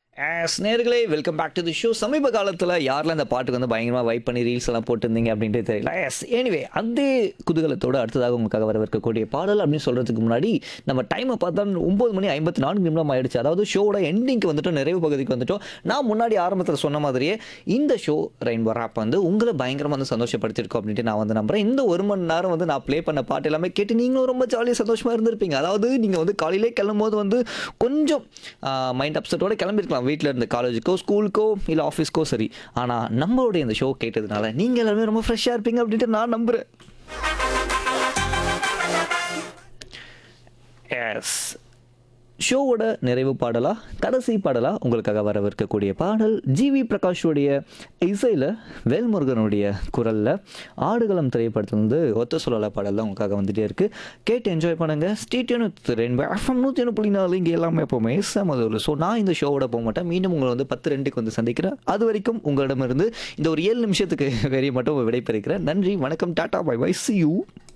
as நேர்களே welcome back to the show சமீப காலத்தில் யாரெல்லாம் இந்த பாட்டுக்கு வந்து பயங்கரமாக வைப் பண்ணி ரீல்ஸ் எல்லாம் போட்டிருந்தீங்க அப்படின்ட்டு தெரியல எஸ் எனிவே அதே குதூகலத்தோட அடுத்ததாக உங்களுக்காக வரவிருக்கக்கூடிய பாடல் அப்படின்னு சொல்கிறதுக்கு முன்னாடி நம்ம டைமை பார்த்தா ஒம்பது மணி ஐம்பத்தி நான்கு நிமிடம் ஆயிடுச்சு அதாவது ஷோவோட எண்டிங்க்கு வந்துட்டோம் நிறைவு பகுதிக்கு வந்துட்டோம் நான் முன்னாடி ஆரம்பத்தில் சொன்ன மாதிரியே இந்த ஷோ ரெயின்போ ராப் வந்து உங்களை பயங்கரமாக வந்து சந்தோஷப்படுத்திருக்கோம் அப்படின்ட்டு நான் வந்து நம்புறேன் இந்த ஒரு மணி நேரம் வந்து நான் ப்ளே பண்ண பாட்டு எல்லாமே கேட்டு நீங்களும் ரொம்ப ஜாலியாக சந்தோஷமாக இருந்திருப்பீங்க அதாவது நீங்கள் வந்து காலையிலே கிளம்பும்போது வந்து கொஞ்சம் மைண்ட் அப்செட்டோட கிளம்பிருக்கலாம் வீட்டில் இருந்து காலேஜுக்கோ ஸ்கூலுக்கோ இல்லை ஆஃபீஸ்க்கோ சரி ஆனால் நம்மளுடைய இந்த ஷோ கேட்டதுனால நீங்கள் எல்லாருமே ரொம்ப ஃப்ரெஷ்ஷாக இருப்பீங்க அப்படின்ட்டு நான் நம்புகிறேன் எஸ் ஷோவோட நிறைவு பாடலா கடைசி பாடலா உங்களுக்காக வரவிருக்கக்கூடிய பாடல் ஜிவி பிரகாஷோடைய இசையில் வேல்முருகனுடைய குரலில் ஆடுகளம் திரைப்படத்தில் வந்து ஒத்த சொல்லல பாடல் தான் உங்களுக்காக வந்துட்டே இருக்கு கேட்டு என்ஜாய் பண்ணுங்க ஸ்டேட்டியன் ரெண்டு எஃப்எம் நூற்றி ஒன்று புள்ளி நாலு இங்கே எல்லாமே எப்போவுமே செமது ஸோ நான் இந்த ஷோவோட போக மாட்டேன் மீண்டும் உங்களை வந்து பத்து ரெண்டுக்கு வந்து சந்திக்கிறேன் அது வரைக்கும் உங்களிடமிருந்து இந்த ஒரு ஏழு நிமிஷத்துக்கு வெறிய மட்டும் விடைபெறுகிறேன் நன்றி வணக்கம் tata bye bye see you